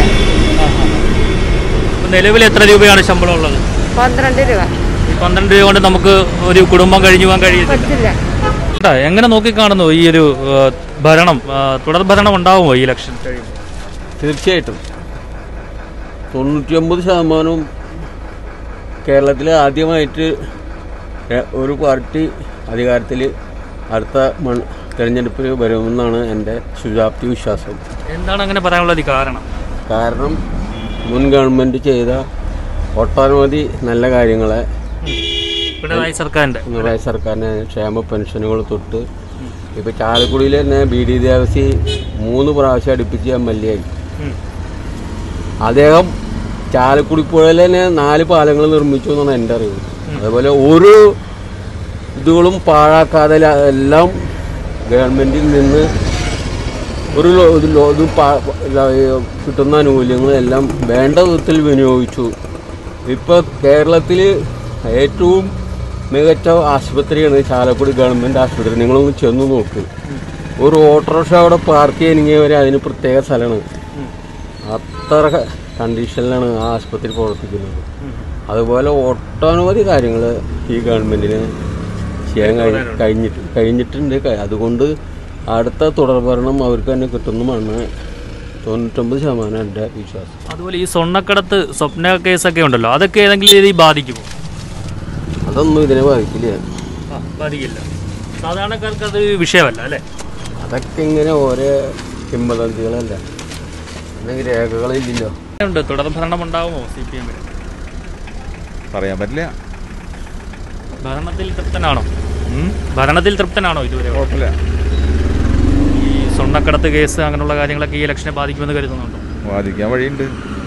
നിലവിൽ എത്ര രൂപയാണ് ശമ്പളം ഉള്ളത് പന്ത്രണ്ട് രൂപ ഈ പന്ത്രണ്ട് രൂപ കൊണ്ട് നമുക്ക് ഒരു കുടുംബം കഴിഞ്ഞു പോകാൻ കഴിയത്തില്ല പറ്റില്ല ചേട്ടാ, എങ്ങനെ നോക്കിക്കാണുന്നു ഈ ഒരു ഏഹ്, ഭരണം ഏഹ്, തുടർ ഭരണം ഉണ്ടാവുമോ ഈ ഇലക്ഷൻ കഴിയുമ്പോൾ തീർച്ചയായിട്ടും തൊണ്ണൂറ്റിയൊമ്പത് ശതമാനവും കേരളത്തിൽ ആദ്യമായിട്ട് എ- ഒരു പാർട്ടി അധികാരത്തിൽ അടുത്ത മൺ തിരഞ്ഞെടുപ്പിൽ വരുമെന്നാണ് എൻ്റെ ശുചാപ്തി വിശ്വാസം എന്താണ് അങ്ങനെ പറയാനുള്ളത് ഈ കാരണം കാരണം മുൻ ഗവൺമെൻറ് ചെയ്ത ഒട്ടനവധി നല്ല കാര്യങ്ങളെ പിണറായി സർക്കാരിന്റെ പിണറായി സർക്കാരിന് ക്ഷേമ പെൻഷനുകൾ തൊട്ട് ഇപ്പോൾ ചാലക്കുടിയിൽ തന്നെ ബി ഡി ദേവസി മൂന്ന് പ്രാവശ്യം അടുപ്പിച്ച് എം എൽ എ ആയി ഉം. അദ്ദേഹം ചാലക്കുടി പുഴയിൽ തന്നെ നാല് പാലങ്ങൾ നിർമ്മിച്ചു എന്നാണ് എൻ്റെ അറിവ് അതുപോലെ ഒരു ഇതുകളും പാഴാക്കാതെ ല- എല്ലാം ഗവൺമെൻറ്റിൽ നിന്ന് ഒരു ലോ- ഇത് ലോ- ഇത് പാ- ല- കിട്ടുന്ന ആനുകൂല്യങ്ങളെല്ലാം വേണ്ട വിധത്തിൽ വിനിയോഗിച്ചു ഇപ്പോൾ കേരളത്തിൽ ഏറ്റവും മികച്ച ആശുപത്രിയാണ് ചാലക്കുടി ഗവൺമെൻറ് ആശുപത്രി നിങ്ങളൊന്ന് ചെന്ന് നോക്ക് ഒരു ഓട്ടോറിക്ഷ അവിടെ പാർക്ക് ചെയ്യണമെങ്കിൽ വരെ അതിന് പ്രത്യേക സ്ഥലമാണ് അത്ര കണ്ടീഷനിലാണ് ആ ആശുപത്രി പ്രവർത്തിക്കുന്നത് അതുപോലെ ഒട്ടനവധി കാര്യങ്ങൾ ഈ ഗവൺമെൻറ്റിന് ചെയ്യാൻ കഴി കഴിഞ്ഞിട്ട് കഴിഞ്ഞിട്ടുണ്ട് ക- അതുകൊണ്ട് അടുത്ത തുടർഭരണം അവർക്ക് തന്നെ കിട്ടുന്നതാണ് തൊണ്ണൂറ്റൊമ്പത് ശതമാനം എൻ്റെ വിശ്വാസം അതുപോലെ ഈ സ്വർണ്ണക്കടത്ത് സ്വപ്ന കേസൊക്കെ ഉണ്ടല്ലോ അതൊക്കെ ഏതെങ്കിലും രീതിയിൽ ബാധിക്കുമോ അതൊന്നും ഇതിനെ ബാധിക്കില്ല ആ, ബാധിക്കില്ല സാധാരണക്കാർക്ക് അത് വിഷയമല്ല അല്ലേ അതൊക്കെ ഇങ്ങനെ ഓരോ കിംബദന്തികളല്ല എന്തെങ്കിലും രേഖകളില്ലല്ലോ ഉണ്ട് തുടർഭരണം ഉണ്ടാവുമോ സി പി എമ്മിന് പറയാൻ പറ്റില്ല ഭരണത്തിൽ തൃപ്തനാണോ ഭരണത്തിൽ തൃപ്തനാണോ ഇതുവരെ കുഴപ്പമില്ല ഈ സ്വർണ്ണക്കടത്ത് കേസ് അങ്ങനെയുള്ള കാര്യങ്ങളൊക്കെ ഈ ഇലക്ഷനെ ബാധിക്കുമെന്ന് കരുതുന്നുണ്ടോ ബാധിക്കാൻ വഴിയുണ്ട്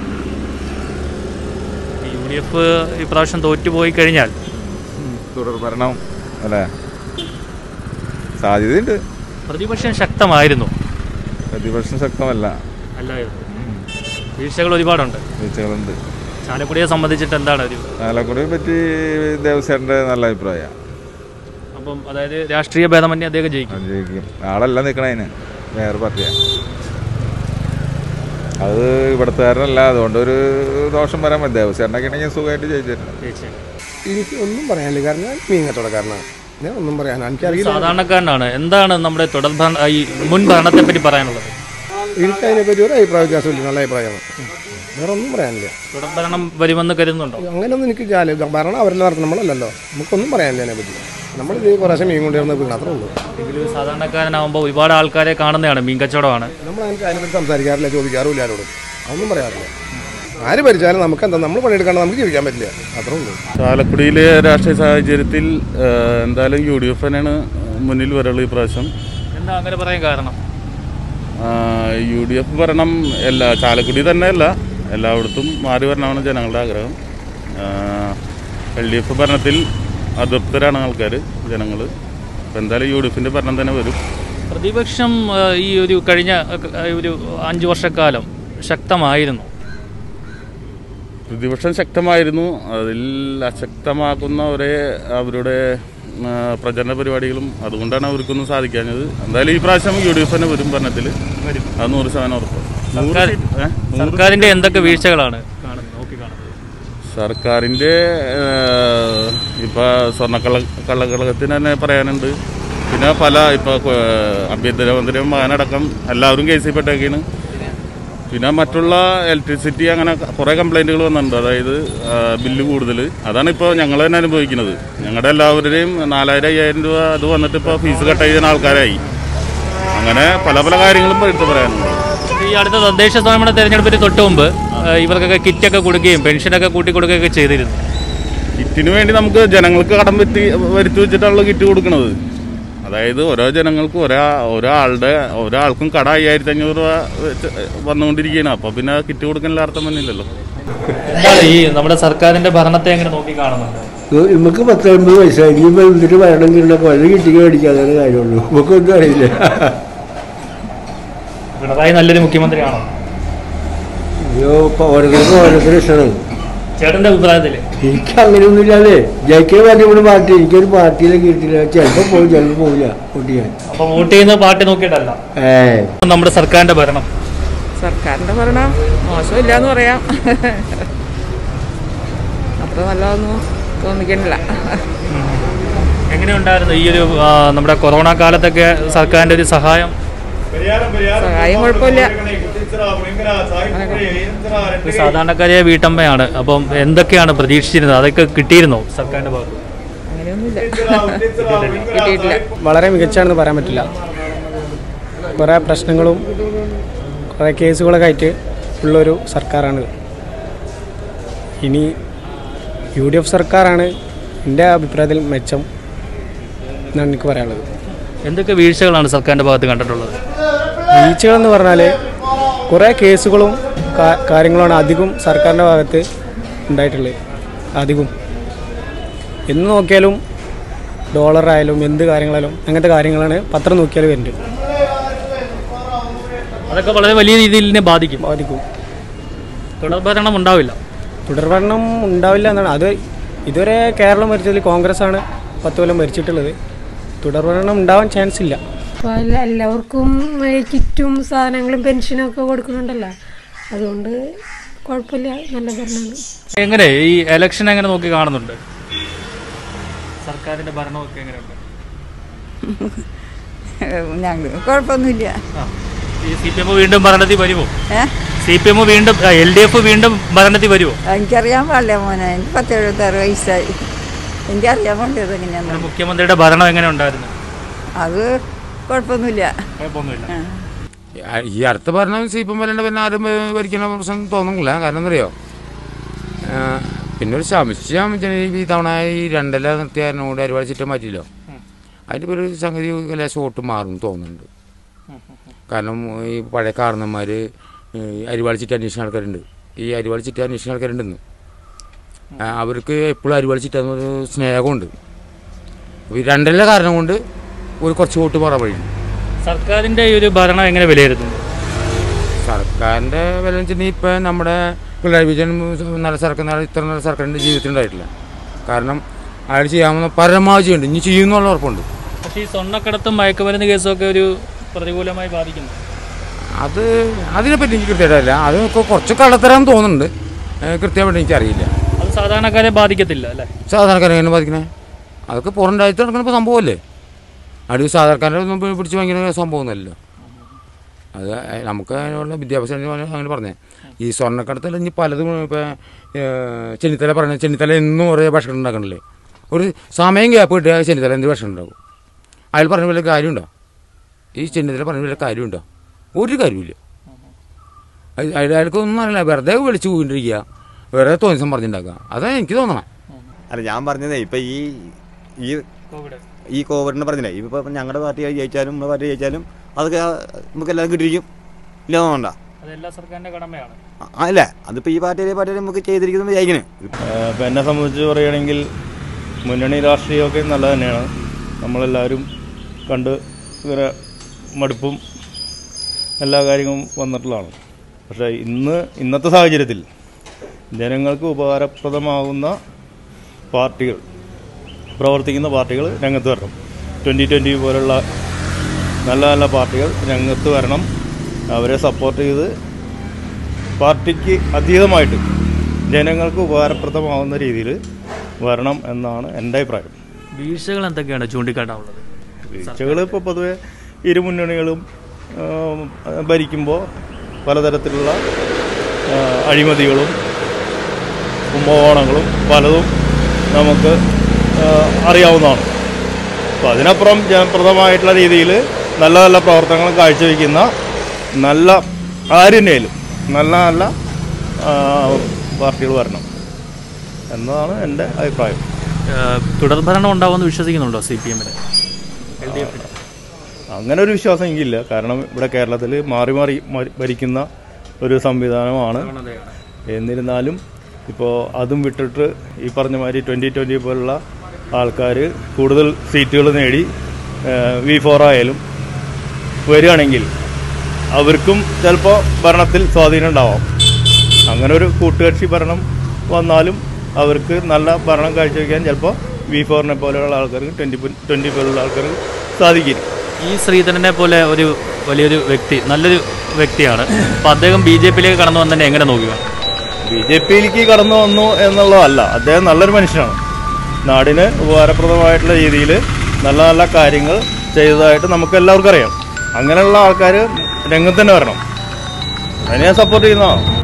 യു ഡി എഫ് ഇപ്രാവശ്യം തോറ്റുപോയി കഴിഞ്ഞാൽ തുടർ ഭരണം അല്ലേ സാധ്യതയുണ്ട് പ്രതിപക്ഷം ശക്തമായിരുന്നു പ്രതിപക്ഷം ശക്തമല്ല അല്ലായിരുന്നു വീഴ്ചകൾ ഒരുപാടുണ്ട് വീഴ്ചകളുണ്ട് ചാലക്കുടിയെ സംബന്ധിച്ചിട്ട് എന്താണ് ഒരു ചാലക്കുടിയെ പറ്റി ദേവസ്വന്റെ നല്ല അഭിപ്രായം അപ്പം അതായത് രാഷ്ട്രീയ ഭേദമന്യേ അദ്ദേഹം ജയിക്കും ജയിക്കും ആളല്ല നിൽക്കണതിന് വേറെ പാർട്ടിയാ അത് ഇവിടുത്തുകാരനല്ല അതുകൊണ്ട് ഒരു ദോഷം വരാൻ മതി ദേവസ്വരനൊക്കെ ഉണ്ടെങ്കിൽ സുഖമായിട്ട് ജയിച്ചിട്ടുണ്ട് എനിക്ക് ഒന്നും പറയാനില്ല കാരണം ഞാൻ മീൻ കച്ചവടക്കാരനാണ് ഞാൻ ഒന്നും പറയാൻ എനിക്കറിയില്ല സാധാരണക്കാരനാണ് എന്താണ് നമ്മുടെ തുടർ ഭരണ ഈ മുൻ ഭരണത്തെ പറ്റി പറയാനുള്ളത് എനിക്ക് അതിനെപ്പറ്റി ഒരു അഭിപ്രായ വ്യത്യാസമില്ല നല്ല അഭിപ്രായമാണ് വേറെ ഒന്നും പറയാനില്ല തുടർ ഭരണം വരുമെന്ന് കരുതുന്നുണ്ടോ അങ്ങനെയൊന്നും എനിക്ക് ജാല ഭരണം അവരെല്ലാം നടത്തും നമ്മളല്ലല്ലോ നമുക്കൊന്നും പറയാനില്ല അതിനെപ്പറ്റി നമ്മൾ ഇത് കുറേശ്ശെ മീൻ കൊണ്ടുവരുന്ന വീണ് അത്രേ ഉള്ളൂ എങ്കിലും സാധാരണക്കാരനാകുമ്പോൾ ഒരുപാട് ആൾക്കാരെ കാണുന്നതാണ് മീൻ കച്ചവടമാണ് നമ്മൾ അതിനെ അതിനെപ്പറ്റി സംസാരിക്കാറില്ല ചോദിക്കാറുമില്ല ആരോടും അതൊന്നും പറയാറില്ല ആര് ഭരിച്ചാലും നമുക്ക് എന്താ നമ്മൾ പണിയെടുക്കാണ്ട് നമുക്ക് ജീവിക്കാൻ പറ്റില്ല അത്രേ ഉള്ളൂ ചാലക്കുടിയിലെ രാഷ്ട്രീയ സാഹചര്യത്തിൽ ആ, എന്തായാലും യു ഡി എഫ് തന്നെയാണ് മുന്നിൽ വരുള്ളൂ ഈ പ്രാവശ്യം എന്താ അങ്ങനെ പറയാൻ കാരണം യു ഡി എഫ് ഭരണം എല്ലാ ചാലക്കുടി തന്നെ അല്ല എല്ലായിടത്തും മാറി വരണമെന്ന് ജനങ്ങളുടെ ആഗ്രഹം എൽ ഡി എഫ് ഭരണത്തിൽ അതൃപ്തരാണ് ആൾക്കാർ ജനങ്ങൾ അപ്പോൾ എന്തായാലും യു ഡി എഫിൻ്റെ ഭരണം തന്നെ വരും പ്രതിപക്ഷം ആ, ഈ ഒരു കഴിഞ്ഞ ആ, ഒരു അഞ്ചു വർഷക്കാലം ശക്തമായിരുന്നു പ്രതിപക്ഷം ശക്തമായിരുന്നു അതിൽ അശക്തമാക്കുന്ന ഒരേ അവരുടെ ആ, പ്രചരണ പരിപാടികളും അതുകൊണ്ടാണ് അവർക്കൊന്നും സാധിക്കാഞ്ഞത് എന്തായാലും ഈ പ്രാവശ്യം യു ഡി എഫ് തന്നെ വരും ഭരണത്തിൽ അത് നൂറ് ശതമാനം ഉറപ്പ് നൂറ് സർക്കാർ സീറ്റ്- ഏ? നൂറ് സർക്കാരിന്റെ എന്തൊക്കെ വീഴ്ചകളാണ് കാണുന്നത് നോക്കി കാണുന്നത് സർക്കാരിൻ്റെ ഇപ്പോൾ സ്വർണ്ണക്കള്ള കള്ളക്കള്ളത്തിന് തന്നെ പറയാനുണ്ട് പിന്നെ പല ഇപ്പോൾ ആഭ്യന്തരമന്ത്രിയും മകനടക്കം എല്ലാവരും കേസിൽ പെട്ടേക്കാണ് പിന്നെ മറ്റുള്ള ഇലക്ട്രിസിറ്റി അങ്ങനെ കുറേ കംപ്ലൈൻറ്റുകൾ വന്നിട്ടുണ്ട് അതായത് ആ, ബില്ല് കൂടുതൽ അതാണ് ഇപ്പോൾ ഞങ്ങൾ തന്നെ അനുഭവിക്കുന്നത് ഞങ്ങളുടെ എല്ലാവരുടെയും നാലായിരം അയ്യായിരം രൂപ അത് വന്നിട്ട് ഇപ്പോൾ ഫീസ് കട്ട് ചെയ്യുന്ന ആൾക്കാരായി അങ്ങനെ പല പല കാര്യങ്ങളും എടുത്ത് പറയാനുണ്ട് ഈ അടുത്ത തദ്ദേശ സ്വയംഭരണ തെരഞ്ഞെടുപ്പിന് തൊട്ട് മുമ്പ് ആ, ഇവർക്കൊക്കെ കിറ്റൊക്കെ കൊടുക്കുകയും പെൻഷനൊക്കെ കൂട്ടി കൊടുക്കുകയൊക്കെ ചെയ്തിരുന്നു കിറ്റിന് വേണ്ടി നമുക്ക് ജനങ്ങൾക്ക് കടം വരുത്തി വരുത്തി വെച്ചിട്ടാണല്ലോ കിറ്റ് കൊടുക്കുന്നത് അതായത് ഓരോ ജനങ്ങൾക്കും ഒരാ ഒരാളുടെ ഒരാൾക്കും കട അയ്യായിരത്തി അഞ്ഞൂറ് രൂപ വെച്ച് വന്നുകൊണ്ടിരിക്കുകയാണ് അപ്പോൾ പിന്നെ കിറ്റ് കൊടുക്കാനുള്ള അർത്ഥം വന്നില്ലല്ലോ എന്താണ് ഈ നമ്മുടെ സർക്കാരിന്റെ ഭരണത്തെ എങ്ങനെ നോക്കി കാണുന്നുണ്ട് നമുക്ക് പത്തൊൻപത് വയസ്സായി ഇനിയിപ്പോൾ എന്തിട്ട് വേണമെങ്കിൽ കൊല്ലം കിട്ടിക്ക് മേടിക്കുക അതേ കാര്യമുള്ളൂ നമുക്കൊന്നും അറിയില്ല പിണറായി നല്ലൊരു മുഖ്യമന്ത്രിയാണോ അയ്യോ ഇപ്പോൾ ഓരോരുത്തർക്കും ഓരോരുത്തരും ഇഷ്ടമാണ് ചേട്ടന്റെ അഭിപ്രായത്തില് എനിക്ക് അങ്ങനെയൊന്നുമില്ലാതെ ജയിക്കാൻ വേണ്ടി ഇവിടെ പാർട്ടി എനിക്കൊരു പാർട്ടിയിലേക്ക് കിട്ടില്ല ചിലപ്പോൾ പോകും ചിലപ്പോൾ പോകില്ല വോട്ട് ചെയ്യാൻ അപ്പൊ വോട്ട് ചെയ്യുന്ന പാർട്ടി നോക്കിയിട്ടല്ല ഏ നമ്മുടെ സർക്കാരിന്റെ ഭരണം സർക്കാരിന്റെ ഭരണം മോശമില്ല എന്ന് പറയാം അത്ര നല്ലതൊന്നും തോന്നിക്കണില്ല എങ്ങനെയുണ്ടായിരുന്നു ഈ ഒരു ആ, നമ്മുടെ കൊറോണ കാലത്തൊക്കെ സർക്കാരിന്റെ ഒരു സഹായം സഹായം കുഴപ്പമില്ല ഒരു സാധാരണക്കാരിയ വീട്ടമ്മയാണ് അപ്പം എന്തൊക്കെയാണ് പ്രതീക്ഷിച്ചിരുന്നത് അതൊക്കെ കിട്ടിയിരുന്നോ സർക്കാരിന്റെ ഭാഗത്ത് അങ്ങനെയൊന്നുമില്ല കിട്ടിയിട്ടില്ല വളരെ മികച്ചാണെന്ന് പറയാൻ പറ്റില്ല കുറേ പ്രശ്നങ്ങളും കുറേ കേസുകളൊക്കെ ആയിട്ട് ഉള്ളൊരു സർക്കാരാണ് ഇനി യു ഡി എഫ് സർക്കാരാണ് എൻ്റെ അഭിപ്രായത്തിൽ മെച്ചം എന്നാണ് എനിക്ക് പറയാനുള്ളത് എന്തൊക്കെ വീഴ്ചകളാണ് സർക്കാരിന്റെ ഭാഗത്ത് കണ്ടിട്ടുള്ളത് വീഴ്ചകളെന്ന് പറഞ്ഞാൽ കുറേ കേസുകളും കാ- കാര്യങ്ങളാണ് അധികം സർക്കാരിൻ്റെ ഭാഗത്ത് ഉണ്ടായിട്ടുള്ളത് അധികം എന്ന് നോക്കിയാലും ഡോളർ ആയാലും എന്ത് കാര്യങ്ങളായാലും അങ്ങനത്തെ കാര്യങ്ങളാണ് പത്രം നോക്കിയാലും വരുന്നത് അതൊക്കെ വളരെ വലിയ രീതിയിൽ ഇതിനെ ബാധിക്കും ബാധിക്കും തുടർഭരണം ഉണ്ടാവില്ല തുടർഭരണം ഉണ്ടാവില്ല എന്നാണ് അത് ഇതുവരെ കേരളം ഭരിച്ചതിൽ കോൺഗ്രസ് ആണ് പത്ത് കൊല്ലം ഭരിച്ചിട്ടുള്ളത് തുടർഭരണം ഉണ്ടാവാൻ ചാൻസ് ഇല്ല അപ്പോൾ എല്ലാ- എല്ലാവർക്കും ഈ കിറ്റും സാധനങ്ങളും പെൻഷനും ഒക്കെ കൊടുക്കുന്നുണ്ടല്ലോ അതുകൊണ്ട് കുഴപ്പമില്ല നല്ല ഭരണമാണ് എങ്ങനെ ഈ ഇലക്ഷൻ എങ്ങനെ നോക്കി കാണുന്നുണ്ട് സർക്കാരിന്റെ ഭരണമൊക്കെ എങ്ങനെയുണ്ട് ഞങ്ങൾ കുഴപ്പമൊന്നുമില്ല ഈ സി പി എം വീണ്ടും ഭരണത്തിൽ വരുമോ ഏ സി പി എം വീണ്ടും എൽ ഡി എഫ് വീണ്ടും ഭരണത്തിൽ വരുമോ എനിക്കറിയാൻ പാടില്ല മോനെ എനിക്ക് പത്ത് എഴുപത്താറ് വയസ്സായി എനിക്കറിയാൻ പാടില്ല എങ്ങനെയാന്ന് മുഖ്യമന്ത്രിയുടെ ഭരണം എങ്ങനെ ഉണ്ടായിരുന്നു അത് കുഴപ്പമൊന്നുമില്ല കുഴപ്പമൊന്നുമില്ല ഈ അടുത്ത ഭരണം സി പി എം വരേണ്ട പിന്നെ ആരും ഭ- ഭരിക്കണ പ്രശ്നം തോന്നുന്നില്ല കാരണം എന്തറിയോ ആ, പിന്നെ ഒരു സംശയം ഈ തവണ ഈ രണ്ടല നിർത്തിയാരനോട് ഒരുപാട് ചുറ്റം മാറ്റിയല്ലോ അതിൻ്റെ ഒരു സംഗതി ലേശം വോട്ട് മാറും എന്ന് തോന്നുന്നുണ്ട് കാരണം ഈ പഴയ കാരണന്മാർ അരിവാളി ചിറ്റ അന്വേഷിക്കുന്ന ആൾക്കാരുണ്ട് ഈ അരിവാളി ചിറ്റ അന്വേഷിക്കുന്ന ആൾക്കാരുണ്ടെന്ന് ആ, അവർക്ക് എപ്പോഴും അരിവാളി ചിറ്റ എന്നൊരു സ്നേഹമുണ്ട് അപ്പോൾ ഈ രണ്ടല കാരണം കൊണ്ട് ഒരു കുറച്ച് വോട്ട് മാറാൻ വഴിയുണ്ട് സർക്കാരിന്റെ ഈ ഒരു ഭരണം എങ്ങനെ വിലയിരുത്തുന്നു സർക്കാരിൻ്റെ വില വെച്ചിട്ടുണ്ടെങ്കിൽ ഇപ്പം നമ്മുടെ പിണറായി വിജയൻ നല്ല സർക്കാർ നല്ല ഇത്ര നല്ല സർക്കാരിൻ്റെ ജീവിതത്തിൽ ഉണ്ടായിട്ടില്ല കാരണം അയാൾ ചെയ്യാവുന്ന പരമാവധി ചെയ്യുന്നുണ്ട് ഇനി ചെയ്യുന്നുള്ള ഉറപ്പുണ്ട് പക്ഷേ ഈ സ്വർണ്ണക്കടത്തും മയക്കുമരുന്ന് കേസും ഒക്കെ ഒരു പ്രതികൂലമായി ബാധിക്കുന്നു അത് അതിനെപ്പറ്റി എനിക്ക് കൃത്യമായിട്ടല്ല അത് ഒക്കെ കുറച്ച് കള്ളത്തരാന്ന് തോന്നുന്നുണ്ട് ഏഹ് കൃത്യമായിട്ട് എനിക്കറിയില്ല അത് സാധാരണക്കാരെ ബാധിക്കത്തില്ല അല്ലേ സാധാരണക്കാരെ എങ്ങനെ ബാധിക്കണേ അതൊക്കെ പുറം രാജ്യത്ത് നടക്കുന്ന ഇപ്പോൾ സംഭവമല്ലേ അടി സാധാരണക്കാരെ ഒന്നും പി- പിടിച്ച് വാങ്ങിക്കുന്ന സംഭവമൊന്നുമല്ലോ അത് നമുക്ക് അതിനുള്ള വിദ്യാഭ്യാസം അങ്ങനെ പറഞ്ഞേ ഈ സ്വർണ്ണക്കടത്തിൽ ഇനി പലതും ഇപ്പോൾ ചെന്നിത്തല പറഞ്ഞ ചെന്നിത്തല എന്നും ഒരേ ഭക്ഷണം ഉണ്ടാക്കണില്ലേ ഒരു സമയം ഗ്യാപ്പ് കിട്ടിയാൽ ചെന്നിത്തല എന്ത് ഭക്ഷണം ഉണ്ടാക്കും അയാൾ പറഞ്ഞ വല്ല കാര്യമുണ്ടോ ഈ ചെന്നിത്തല പറഞ്ഞ വല്ല കാര്യമുണ്ടോ ഒരു കാര്യമില്ല അയ- അയാൾ അയാൾക്കൊന്നും അറിയില്ല വെറുതെ വിളിച്ച് പോയിട്ടിരിക്കുക വെറുതെ തോന്നിസം പറഞ്ഞിട്ടുണ്ടാക്കുക അതാണ് എനിക്ക് തോന്നണം അല്ല ഞാൻ പറഞ്ഞതേ ഇപ്പൊ ഈ ഈ ഈ കോവിഡിനെ പറഞ്ഞില്ലേ ഇപ്പൊ ഞങ്ങളുടെ പാർട്ടി ജയിച്ചാലും നമ്മുടെ പാർട്ടി ജയിച്ചാലും അതൊക്കെ നമുക്ക് എല്ലാം കിട്ടിയിരിക്കും ഇല്ല വേണ്ട അത് എല്ലാ സർക്കാരിന്റെ കടമയാണ് അല്ല അതിപ്പോ ഈ പാർട്ടിയിലെ പാർട്ടിയിൽ നമുക്ക് ചെയ്തിരിക്കുന്നത് വിചാരിക്കണേ ഇപ്പം എന്നെ സംബന്ധിച്ച് പറയുകയാണെങ്കിൽ മുന്നണി രാഷ്ട്രീയമൊക്കെ നല്ലത് തന്നെയാണ് നമ്മളെല്ലാവരും കണ്ട് ഇങ്ങനെ മടുപ്പും എല്ലാ കാര്യങ്ങളും വന്നിട്ടുള്ളതാണ് പക്ഷേ ഇന്ന് ഇന്നത്തെ സാഹചര്യത്തിൽ ജനങ്ങൾക്ക് ഉപകാരപ്രദമാകുന്ന പാർട്ടികൾ പ്രവർത്തിക്കുന്ന പാർട്ടികൾ രംഗത്ത് വരണം ട്വൻ്റി ട്വൻ്റി പോലുള്ള നല്ല നല്ല പാർട്ടികൾ രംഗത്ത് വരണം അവരെ സപ്പോർട്ട് ചെയ്ത് പാർട്ടിക്ക് അതീതമായിട്ട് ജനങ്ങൾക്ക് ഉപകാരപ്രദമാവുന്ന രീതിയിൽ വരണം എന്നാണ് എൻ്റെ അഭിപ്രായം വീഴ്ചകൾ എന്തൊക്കെയാണ് ചൂണ്ടിക്കാട്ടാനുള്ളത് വീഴ്ചകൾ ഇപ്പോൾ പൊതുവെ ഇരു മുന്നണികളും ആം, ഭരിക്കുമ്പോൾ പലതരത്തിലുള്ള ആ, അഴിമതികളും കുംഭകോണങ്ങളും പലതും നമുക്ക് ആ, അറിയാവുന്നതാണ് അപ്പോൾ അതിനപ്പുറം ജനപ്രദമായിട്ടുള്ള രീതിയിൽ നല്ല നല്ല പ്രവർത്തനങ്ങൾ കാഴ്ചവെക്കുന്ന നല്ല ആരിനേലും നല്ല നല്ല ആ, പാർട്ടികൾ വരണം എന്നതാണ് എൻ്റെ അഭിപ്രായം ഏഹ് തുടർഭരണം ഉണ്ടാവുമെന്ന് വിശ്വസിക്കുന്നുണ്ടോ സി പി എമ്മിന് എൽ ഡി എഫിന് അങ്ങനെ ഒരു വിശ്വാസം എനിക്കില്ല കാരണം ഇവിടെ കേരളത്തിൽ മാറി മാറി മരി- ഭരിക്കുന്ന ഒരു സംവിധാനമാണ് എന്നിരുന്നാലും ഇപ്പോൾ അതും വിട്ടിട്ട് ഈ പറഞ്ഞ മാതിരി ട്വൻ്റി ട്വൻ്റി പോലുള്ള ആൾക്കാർ കൂടുതൽ സീറ്റുകൾ നേടി വി ഫോർ ആയാലും വരികയാണെങ്കിൽ അവർക്കും ചിലപ്പോൾ ഭരണത്തിൽ സ്വാധീനം ഉണ്ടാവാം അങ്ങനെ ഒരു കൂട്ടുകക്ഷി ഭരണം വന്നാലും അവർക്ക് നല്ല ഭരണം കാഴ്ചവെക്കാൻ ചിലപ്പോൾ വി ഫോറിനെ പോലെയുള്ള ആൾക്കാർക്ക് ട്വൻ്റി ട്വൻ്റി പോലുള്ള ആൾക്കാർക്ക് സാധിക്കില്ല ഈ ശ്രീധരനെ പോലെ ഒരു വലിയൊരു വ്യക്തി നല്ലൊരു വ്യക്തിയാണ് അപ്പോൾ അദ്ദേഹം ബി ജെ പിയിലേക്ക് കടന്നു വന്നതിനെ എങ്ങനെ നോക്കുക ബി ജെ പിയിലേക്ക് കടന്നു വന്നു എന്നുള്ളതല്ല അദ്ദേഹം നല്ലൊരു മനുഷ്യനാണ് നാടിന് ഉപകാരപ്രദമായിട്ടുള്ള രീതിയിൽ നല്ല നല്ല കാര്യങ്ങൾ ചെയ്തതായിട്ട് നമുക്ക് എല്ലാവർക്കും അറിയാം അങ്ങനെയുള്ള ആൾക്കാർ രംഗത്ത് തന്നെ വരണം അതിനെ ഞാൻ സപ്പോർട്ട് ചെയ്യുന്നതാണ്